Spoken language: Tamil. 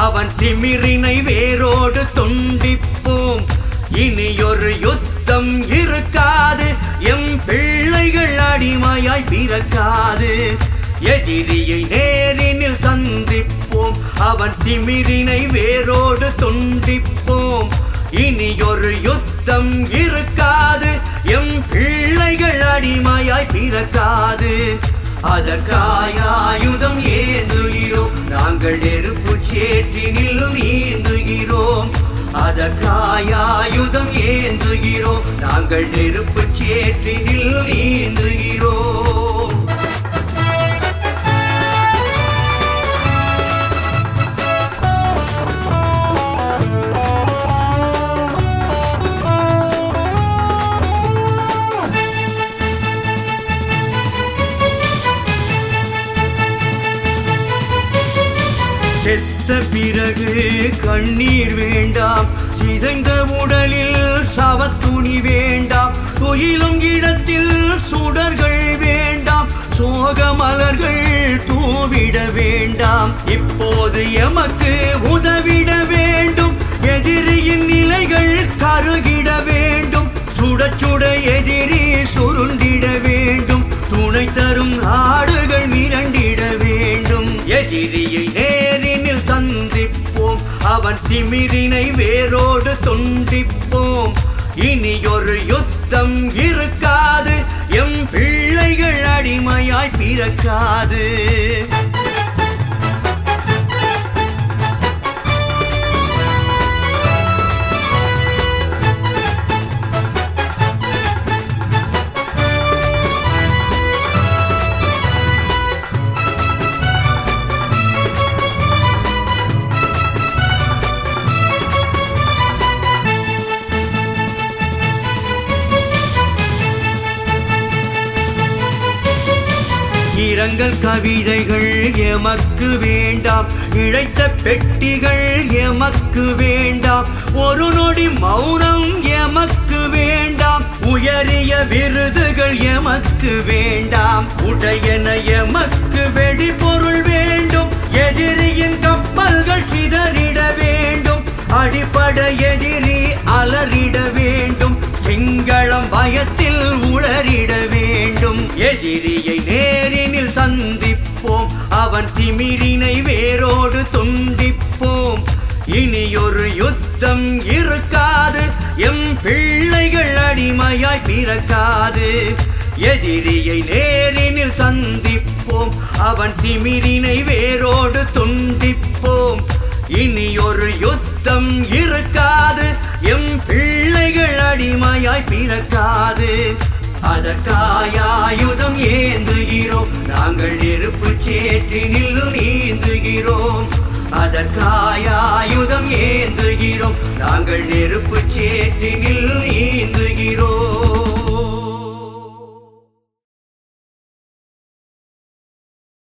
அவன் திமிரினை வேரோடு துண்டிப்போம் இனியொரு யுத்தம் இருக்காது எம் பிள்ளைகள் அடிமையாய் பிறக்காது எதிரியை நேரினில் சந்திப்போம் அவன் திமிரினை வேரோடு துண்டிப்போம் இனியொரு யுத்தம் இருக்காது எம் பிள்ளைகள் அடிமையாய் பிறக்காது அதற்காய் ஆயுதம் ஏந்துகிறோம் நாங்கள் நெருப்பு சேற்றினில் நீந்துகிறோம் அதற்காய் ஆயுதம் ஏந்துகிறோம் நாங்கள் நெருப்பு சேற்றினில் நீந்துகிறோம் செத்த பிறகு கண்ணீர் வேண்டாம் சிதைந்த உடலில் சவத்துணி வேண்டாம் துயிலும் இடத்தில் சுடர்கள் வேண்டாம் சோக மலர்கள் தூவிட வேண்டாம் இப்போது எமக்கு உதவிட வேண்டும் எதிரியின் நிலைகள் கருகிட வேண்டும் சுட சுட எதிரி சுருண்டிட வேண்டும் துணை தரும் ஆடுகள் மிரண்டிட வேண்டும் எதிரியை நேரினில் சந்திப்போம் அவன் திமிரினை வேரோடு துண்டிப்போம் இனியொரு யுத்தம் இருக்காது எம் பிள்ளைகள் அடிமையாய் பிறக்காது இரங்கல் கவிதைகள் எமக்கு வேண்டாம் இழைத்த பெட்டிகள் எமக்கு வேண்டாம் ஒரு நொடி மௌனம் எமக்கு வேண்டாம் உயரிய விருதுகள் எமக்கு வேண்டாம் உடையன எமக்கு வெடிபொருள் வேண்டும் எதிரியின் கப்பல்கள் சிதறிட வேண்டும் அடிப்பட எதிரி அலறிட வேண்டும் சிங்களம் பயத்தில் உளறிட வேண்டும் எதிரியை நேரினில் சந்திப்போம் அவன் திமிரினை வேரோடு துண்டிப்போம் இனியொரு யுத்தம் இருக்காது எம் பிள்ளைகள் அடிமையாய் பிறக்காது எதிரியை நேரினில் சந்திப்போம் அவன் திமிரினை வேரோடு துண்டிப்போம் இனியொரு யுத்தம் இருக்காது எம் பிள்ளைகள் அடிமையாய் பிறக்காது அதற்காய் ஆயுதம் ஏந்துகிறோம் நாங்கள் நெருப்பு சேற்றினில் நீந்துகிறோம் அதற்காய் ஆயுதம் ஏந்துகிறோம் நாங்கள் நெருப்பு சேற்றினில் நீந்துகிறோம்